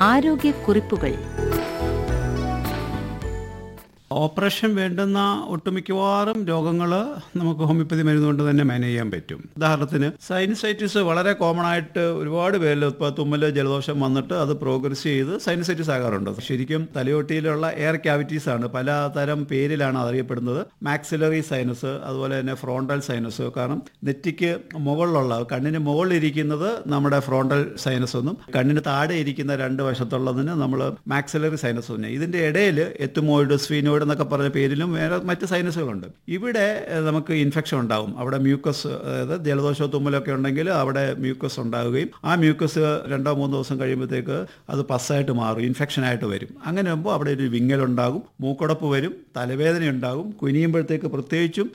ആരോഗ്യക്കുറിപ്പുകൾ operation വേണ്ടുന്ന ഒട്ടുമിക്കവാറും രോഗങ്ങൾ നമുക്ക് ഹോമിയോപ്പതി മരുന്ന് കൊണ്ട് തന്നെ മാനേജ് ചെയ്യാൻ പറ്റും ഉദാഹരണത്തിന് സൈനസൈറ്റിസ് വളരെ കോമൺ ആയിട്ട് ഒരുപാട് പേരിൽ ഇപ്പോൾ തുമ്മൽ ജലദോഷം വന്നിട്ട് അത് പ്രോഗ്രസ് ചെയ്ത് സൈനസൈറ്റിസ് ആകാറുണ്ട് ശരിക്കും തലയോട്ടിയിലുള്ള എയർ ക്യാവിറ്റീസ് ആണ് പലതരം പേരിലാണ് അതറിയപ്പെടുന്നത് മാക്സിലറി സൈനസ് അതുപോലെ തന്നെ ഫ്രോണ്ടൽ സൈനസ് കാരണം നെറ്റിക്ക് മുകളിലുള്ള കണ്ണിന് മുകളിൽ ഇരിക്കുന്നത് നമ്മുടെ ഫ്രോണ്ടൽ സൈനസ് എന്നും കണ്ണിന് താഴെ ഇരിക്കുന്ന രണ്ട് വശത്തുള്ളതിന് നമ്മൾ മാക്സിലറി സൈനസ് തന്നെ ഇതിന്റെ ഇടയിൽ എത്തുമോയിഡ് സ്ഫീനോയിഡ് എന്നൊക്കെ പറഞ്ഞ പേരിലും വേറെ മറ്റ് സൈനസുകളുണ്ട് ഇവിടെ ഏഹ്, നമുക്ക് ഇൻഫെക്ഷൻ ഉണ്ടാകും അവിടെ മ്യൂക്കസ് അതായത് ജലദോഷമോ തുമ്മലൊക്കെ ഉണ്ടെങ്കിൽ അവിടെ മ്യൂക്കസ് ഉണ്ടാവുകയും ആ മ്യൂക്കസ് രണ്ടോ മൂന്നോ ദിവസം കഴിയുമ്പോഴത്തേക്ക് അത് പസ്സായിട്ട് മാറും ഇൻഫെക്ഷൻ ആയിട്ട് വരും അങ്ങനെ ആകുമ്പോൾ അവിടെ ഒരു വിങ്ങലുണ്ടാകും മൂക്കുടപ്പ് വരും തലവേദന ഉണ്ടാകും കുനിയുമ്പോഴത്തേക്ക് പ്രത്യേകിച്ചും